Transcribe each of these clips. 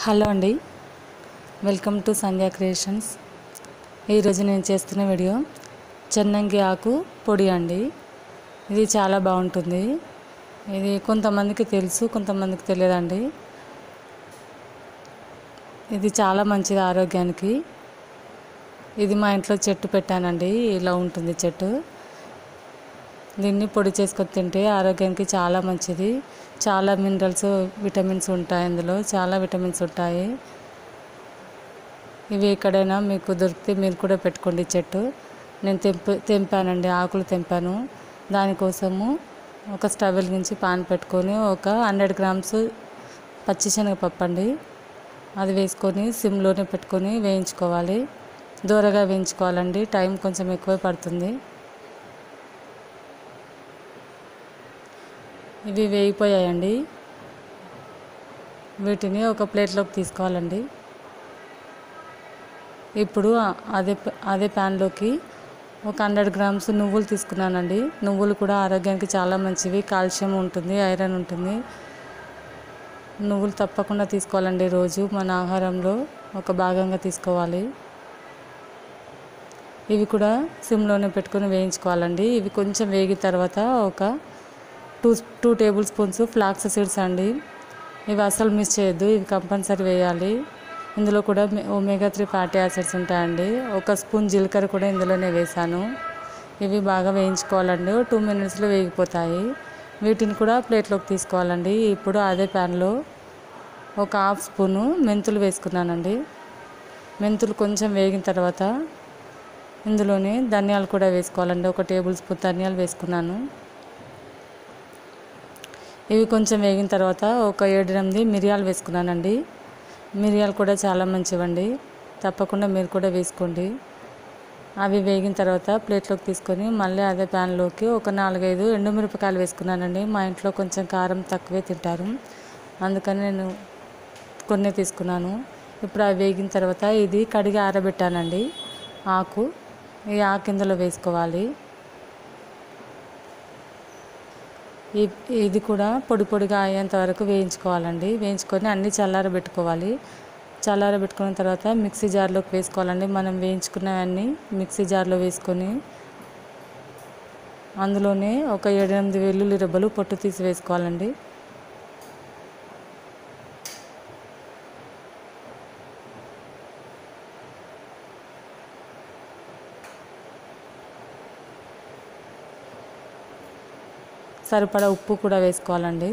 hello అండి welcome to Sandhya creations ఈరోజు నేను చేస్తున్న వీడియో చెన్నంగి ఆకు పొడి అండి ఇది చాలా బాగుంటుంది ఇది కొంతమందికి తెలుసు కొంతమందికి తెలియదండి ఇది చాలా మంచిది ఆరోగ్యానికి ఇది మా ఇంట్లో చెట్టు పెట్టానండి ఇలా ఉంటుంది చెట్టు దీన్ని పొడి చేసుకొని తింటే ఆరోగ్యానికి చాలా మంచిది చాలా మినరల్స్ విటమిన్స్ ఉంటాయి అందులో చాలా విటమిన్స్ ఉంటాయి ఇవి ఎక్కడైనా మీకు దొరికితే మీరు కూడా పెట్టుకోండి ఈ చెట్టు నేను తెంప తెంపానండి ఆకులు తెంపాను దానికోసము ఒక స్టవ్ వెలిగించి పాన్ పెట్టుకొని ఒక హండ్రెడ్ గ్రామ్స్ పచ్చిశనగపప్పు అండి అది వేసుకొని సిమ్లోనే పెట్టుకొని వేయించుకోవాలి దూరగా వేయించుకోవాలండి టైం కొంచెం ఎక్కువే పడుతుంది ఇవి వేగిపోయాయండి వీటిని ఒక ప్లేట్లోకి తీసుకోవాలండి ఇప్పుడు అదే అదే ప్యాన్లోకి ఒక హండ్రెడ్ గ్రామ్స్ నువ్వులు తీసుకున్నానండి నువ్వులు కూడా ఆరోగ్యానికి చాలా మంచివి కాల్షియం ఉంటుంది ఐరన్ ఉంటుంది నువ్వులు తప్పకుండా తీసుకోవాలండి రోజు మన ఆహారంలో ఒక భాగంగా తీసుకోవాలి ఇవి కూడా సిమ్లోనే పెట్టుకొని వేయించుకోవాలండి ఇవి కొంచెం వేగిన తర్వాత ఒక two two tablespoons flax seeds అండి ఇవి అసలు మిస్ చేయొద్దు ఇవి కంపల్సరీ వేయాలి ఇందులో కూడా ఒమేగా త్రీ ఫ్యాటీ యాసిడ్స్ ఉంటాయండి ఒక స్పూన్ జీలకర్ర కూడా ఇందులోనే వేసాను ఇవి బాగా వేయించుకోవాలండి టూ మినిట్స్లో వేగిపోతాయి వీటిని కూడా ప్లేట్లోకి తీసుకోవాలండి ఇప్పుడు అదే ప్యాన్లో ఒక హాఫ్ స్పూను మెంతులు వేసుకున్నానండి మెంతులు కొంచెం వేగిన తర్వాత ఇందులోనే ధనియాలు కూడా వేసుకోవాలండి ఒక టేబుల్ స్పూన్ ధనియాలు వేసుకున్నాను ఇవి కొంచెం వేగిన తర్వాత ఒక ఏడు ఎనిమిది మిరియాలు వేసుకున్నానండి మిరియాలు కూడా చాలా మంచివండి తప్పకుండా మీరు కూడా వేసుకోండి అవి వేగిన తర్వాత ప్లేట్లోకి తీసుకొని మళ్ళీ అదే ప్యాన్లోకి ఒక నాలుగైదు ఎండుమిరపకాయలు వేసుకున్నానండి మా ఇంట్లో కొంచెం కారం తక్కువే తింటారు అందుకని నేను కొన్ని తీసుకున్నాను ఇప్పుడు అవి వేగిన తర్వాత ఇది కడిగి ఆరబెట్టానండి ఆకు ఈ ఆకు ఇందులో వేసుకోవాలి ఈ ఇది కూడా పొడి పొడిగా అయ్యేంత వరకు వేయించుకోవాలండి వేయించుకొని అన్నీ చల్లారబెట్టుకోవాలి చల్లారబెట్టుకున్న తర్వాత మిక్సీ జార్లోకి వేసుకోవాలండి మనం వేయించుకున్నవన్నీ మిక్సీ జార్లో వేసుకొని అందులోనే ఒక ఏడెనిమిది వెల్లుల్లి రెబ్బలు పొట్టు తీసి వేసుకోవాలండి సరిపడా ఉప్పు కూడా వేసుకోవాలండి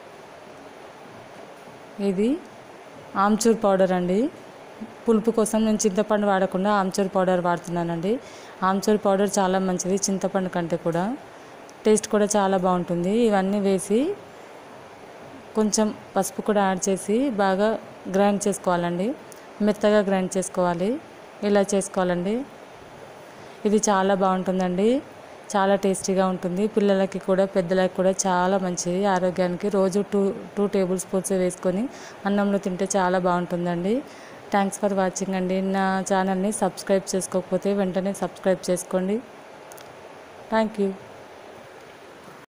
ఇది ఆమ్చూర్ పౌడర్ అండి పులుపు కోసం నేను చింతపండు వాడకుండా ఆమ్చూర్ పౌడర్ వాడుతున్నానండి ఆమ్చూర్ పౌడర్ చాలా మంచిది చింతపండు కంటే కూడా టేస్ట్ కూడా చాలా బాగుంటుంది ఇవన్నీ వేసి కొంచెం పసుపు కూడా యాడ్ చేసి బాగా గ్రైండ్ చేసుకోవాలండి మెత్తగా గ్రైండ్ చేసుకోవాలి ఇలా చేసుకోవాలండి ఇది చాలా బాగుంటుందండి చాలా టేస్టీగా ఉంటుంది పిల్లలకి కూడా పెద్దలకి కూడా చాలా మంచిది ఆరోగ్యానికి రోజు టూ టూ టేబుల్ స్పూన్స్ వేసుకొని అన్నంలో తింటే చాలా బాగుంటుందండి థ్యాంక్స్ ఫర్ వాచింగ్ అండి నా ఛానల్ని సబ్స్క్రైబ్ చేసుకోకపోతే వెంటనే సబ్స్క్రైబ్ చేసుకోండి థ్యాంక్ యూ